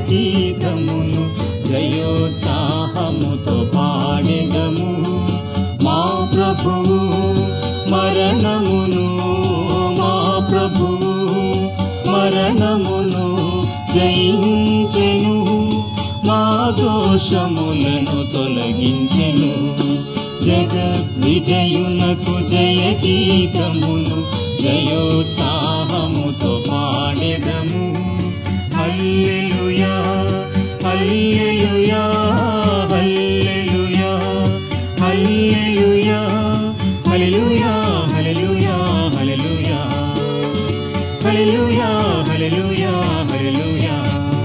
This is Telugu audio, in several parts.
గీతమును జయోత్సాహముతో పాడెదము మా ప్రభువు మరణమును మా ప్రభువు మరణమును జయించెను మా దోషములను తొలగించెను జగత్ విజయునకు జయ గీతమును జయోత్సాహముతో పాడెదము హల్లెలూయా హల్లెలూయా హల్లెలూయా హల్లెలూయా హల్లెలూయా హల్లెలూయా హల్లెలూయా హల్లెలూయా హల్లెలూయా హల్లెలూయా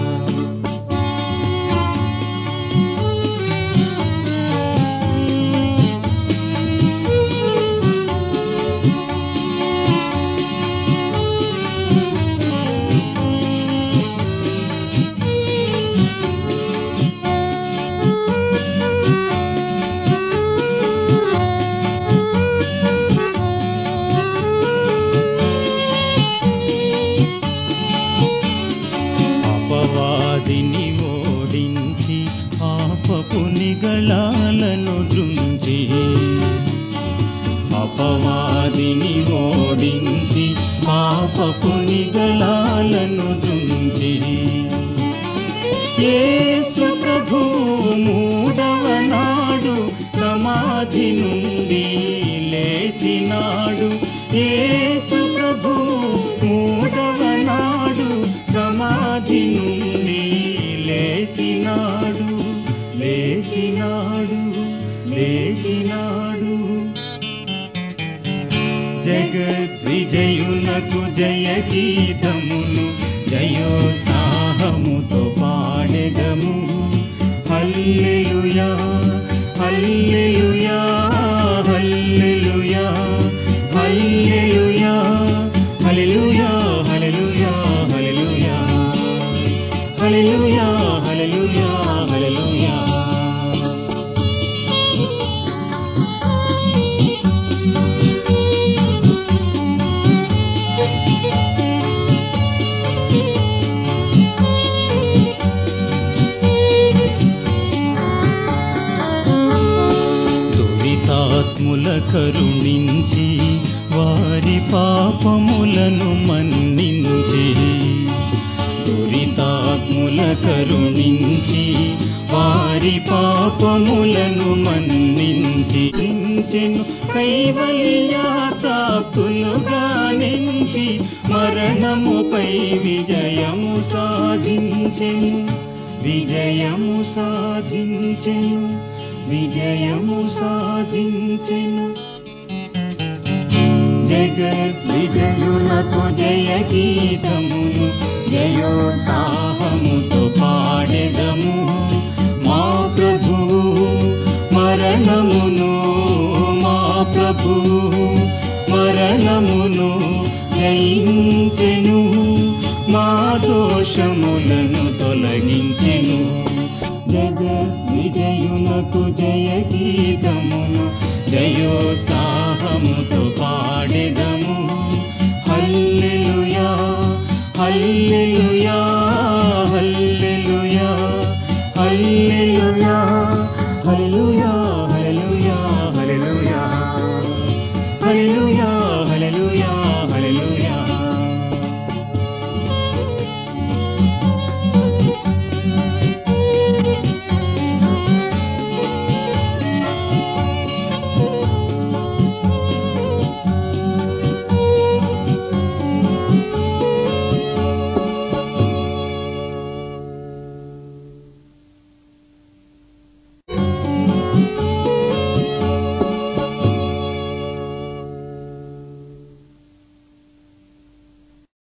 అపవాదిని ఓడించి పాపపు నిగళాలను దృంచి అపవాదిని ఓడించి పాపపు నిగళాలను దృంచి యేసు ప్రభు మూడవ నాడు సమాధి నుండి లేచినాడు యేసు ప్రభు మూడవ నాడు సమాధి నుండి లేచినాడు లేచినాడు లేచినాడు జగత్ విజయునకు జయ గీతమును జయోత్సాహముతో పాడెదము హల్లెలూయా హల్లెలూయా హల్లెలూయా హల్లెలూయా హల్లెలూయా హల్లెలూయా హల్లెలూయా హల్లెలూయా హల్లెలూయా హల్లెలూయా దురితాత్ముల కరుణించి వారి పాపములను మన్నించి దురితాత్ముల కరుణించి వారి పాపములను మన్నించి చించెను కైవల్యాప్తులుగా నుంచి మరణముపై విజయము సాధించెను విజయము సాధించెను విజయము సాధించెను జగత్ విజయులకు జయ గీతమును జయోత్సాహముతో పాడెదము మా ప్రభువు మరణమును మా ప్రభువు మరణమును జయించెను మా దోషములను తొలగించెను జగత్ విజయునకు జయ గీతమును జయోత్సాహముతో పా